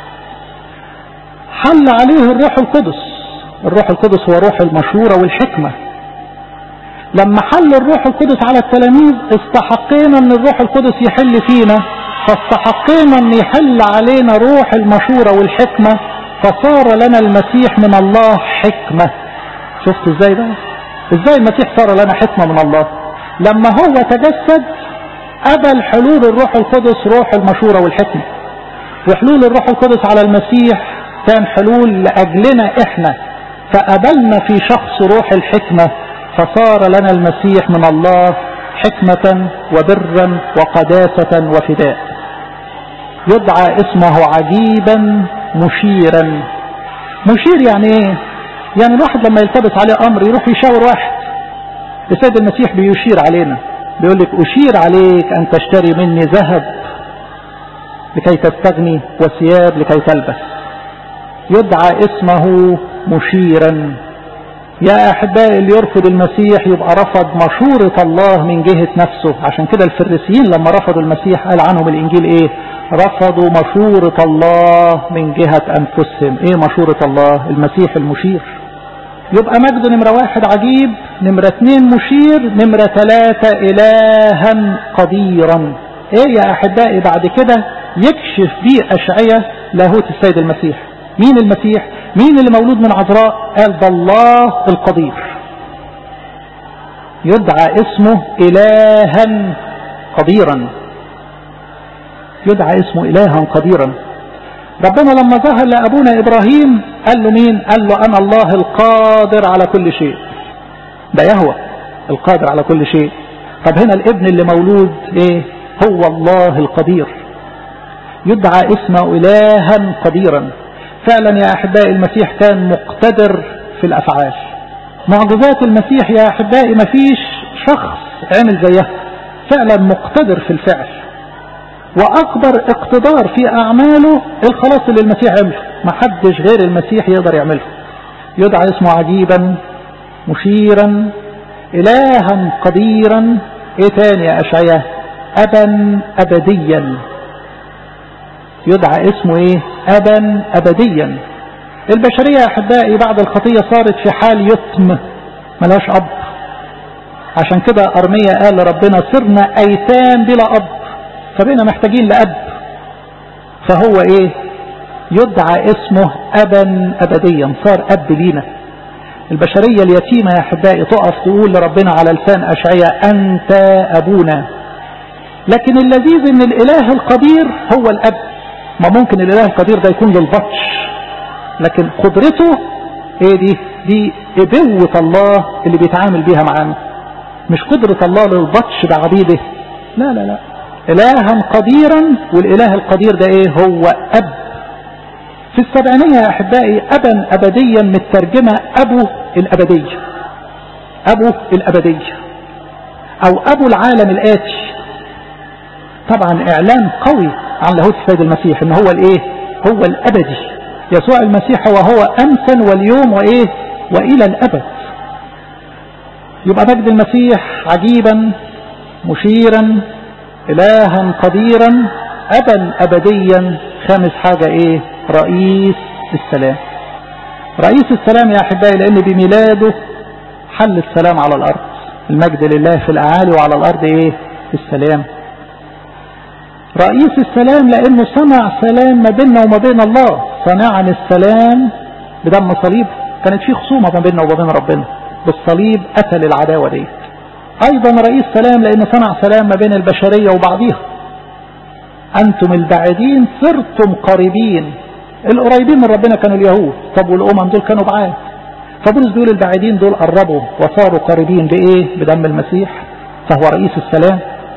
حل عليه الروح القدس الروح القدس هو روح المشورة والحكمة لما حل الروح القدس على التلاميذ استحقينا ان الروح القدس يحل فينا فاستحقينا ان يحل علينا روح المشورة والحكمة فصار لنا المسيح من الله حكمة شفت ازاي بقى ازاي المسيح صار لنا حكمة من الله لما هو تجسد قبل حلول الروح القدس روح المشورة والحكمة وحلول الروح القدس على المسيح كان حلول لأجلنا احنا فقبلنا في شخص روح الحكمة فصار لنا المسيح من الله حكمة وبرا وقداسة وفداء يدعى اسمه عجيبا مشيرا مشير يعني ايه يعني الواحد لما يلتبس عليه امر يروح يشاور واحد السيد المسيح بيشير علينا بيقول لك أشير عليك أن تشتري مني ذهب لكي تستغني وثياب لكي تلبس يدعى اسمه مشيرا يا أحبائي اللي يرفض المسيح يبقى رفض مشورة الله من جهة نفسه عشان كده الفريسيين لما رفضوا المسيح قال عنهم الإنجيل إيه رفضوا مشورة الله من جهة أنفسهم إيه مشورة الله المسيح المشير يبقى مجد نمرة واحد عجيب نمرة اثنين مشير نمرة ثلاثة إلها قديرا ايه يا أحبائي بعد كده يكشف بيه أشعية لاهوت السيد المسيح مين المسيح مين اللي مولود من عذراء قال ده الله القدير يدعى اسمه إلها قديرا يدعى اسمه إلها قديرا ربنا لما ظهر لأبونا إبراهيم قال له مين قال له أنا الله القادر على كل شيء ده يهوى القادر على كل شيء طب هنا الابن اللي مولود ايه هو الله القدير يدعى اسمه إلها قديرا فعلا يا أحبائي المسيح كان مقتدر في الأفعال معجزات المسيح يا أحبائي مفيش شخص عمل زيها فعلا مقتدر في الفعل وأكبر اقتدار في أعماله الخلاص اللي المسيح عمله ما حدش غير المسيح يقدر يعمله يدعى اسمه عجيبا مشيرا إلها قديرا ايه تاني يا أشعياء أبا أبديا يدعى اسمه ايه أبا أبديا البشرية يا أحبائي بعد الخطية صارت في حال يتم ملاش أب عشان كده أرمية قال لربنا صرنا أيتام بلا أب فبقينا محتاجين لأب فهو ايه يدعى اسمه أبا أبديا صار أب لينا البشرية اليتيمة يا أحبائي تقف تقول لربنا على لسان أشعياء أنت أبونا لكن اللذيذ ان الإله القدير هو الأب ما ممكن الإله القدير ده يكون للبطش لكن قدرته ايه دي دي ابوة الله اللي بيتعامل بيها معانا مش قدرة الله للبطش بعبيده لا لا لا إلها قديرا والإله القدير ده ايه هو أب في السبعينية يا أحبائي أبا أبديا مترجمة أبو الأبدية أبو الأبدية أو أبو العالم الآتي طبعا إعلان قوي عن لاهوت السيد المسيح إن هو الإيه هو الأبدي يسوع المسيح وهو أمسا واليوم وإيه وإلى الأبد يبقى مجد المسيح عجيبا مشيرا إلها قديرا أبا أبديا خامس حاجة إيه رئيس السلام رئيس السلام يا أحبائي لأن بميلاده حل السلام على الأرض المجد لله في الأعالي وعلى الأرض إيه السلام رئيس السلام لأنه صنع سلام ما بيننا وما بين الله صنعنا السلام بدم صليب كانت في خصومة ما بيننا وما بين ربنا بالصليب قتل العداوة دي أيضا رئيس سلام لأنه صنع سلام ما بين البشرية وبعضها أنتم البعيدين صرتم قريبين القريبين من ربنا كانوا اليهود طب والأمم دول كانوا بعاد فبولس بيقول البعيدين دول قربوا وصاروا قريبين بإيه بدم المسيح فهو رئيس السلام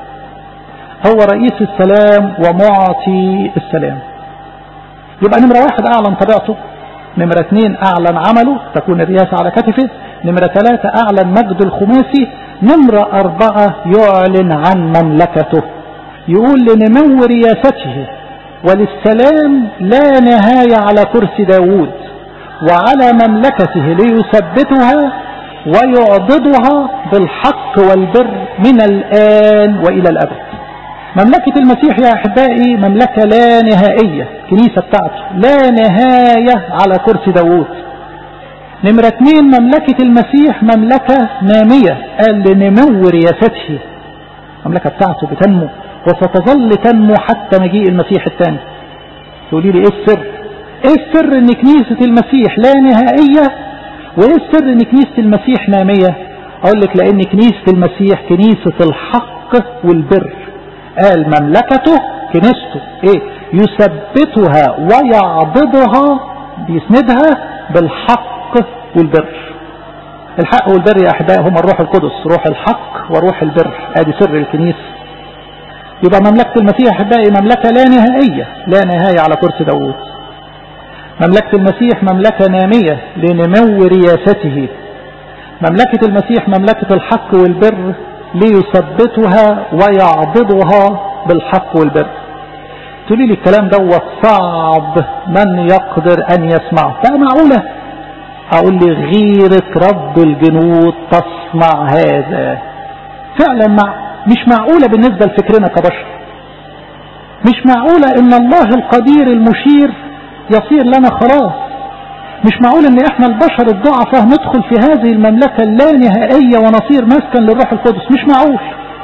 هو رئيس السلام ومعطي السلام يبقى نمرة واحد أعلن طبيعته نمرة اثنين أعلن عمله تكون الرياسة على كتفه نمرة ثلاثة أعلن مجد الخماسي نمرة أربعة يعلن عن مملكته يقول لنمو رياسته وللسلام لا نهاية على كرسي داود وعلى مملكته ليثبتها ويعضدها بالحق والبر من الآن وإلى الأبد مملكة المسيح يا أحبائي مملكة لا نهائية كنيسة بتاعته لا نهاية على كرسي داود نمرة اثنين مملكة المسيح مملكة نامية قال لنمو رياسته المملكة بتاعته بتنمو وستظل تنمو حتى مجيء المسيح الثاني تقولي لي ايه السر ايه السر ان كنيسة المسيح لا نهائية وايه السر ان كنيسة المسيح نامية اقول لك لان كنيسة المسيح كنيسة الحق والبر قال مملكته كنيسته ايه يثبتها ويعضدها بيسندها بالحق والبر الحق والبر يا احبائي هما الروح القدس روح الحق وروح البر ادي سر الكنيسه يبقى مملكة المسيح أحبائي مملكة لا نهائية لا نهاية على كرسي داوود مملكة المسيح مملكة نامية لنمو رياسته مملكة المسيح مملكة الحق والبر ليثبتها ويعضدها بالحق والبر تقولي لي الكلام دوت صعب من يقدر أن يسمعه لا معقولة أقول لي غيرة رب الجنود تصنع هذا فعلا مع مش معقولة بالنسبة لفكرنا كبشر مش معقولة ان الله القدير المشير يصير لنا خلاص مش معقول ان احنا البشر الضعفاء ندخل في هذه المملكة اللانهائية ونصير مسكن للروح القدس مش معقول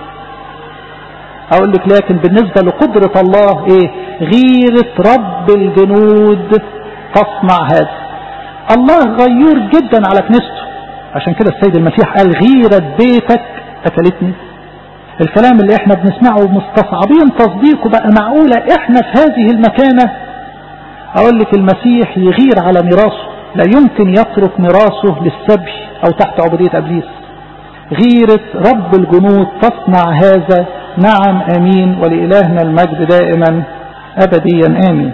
اقول لك لكن بالنسبة لقدرة الله ايه غيرة رب الجنود تصنع هذا الله غيور جدا على كنيسته عشان كده السيد المسيح قال غيرة بيتك اكلتني الكلام اللي احنا بنسمعه مستصعبين تصديقه بقى معقولة احنا في هذه المكانة اقول لك المسيح يغير على ميراثه لا يمكن يترك ميراثه للسبي او تحت عبودية ابليس غيرة رب الجنود تصنع هذا نعم امين ولإلهنا المجد دائما ابديا امين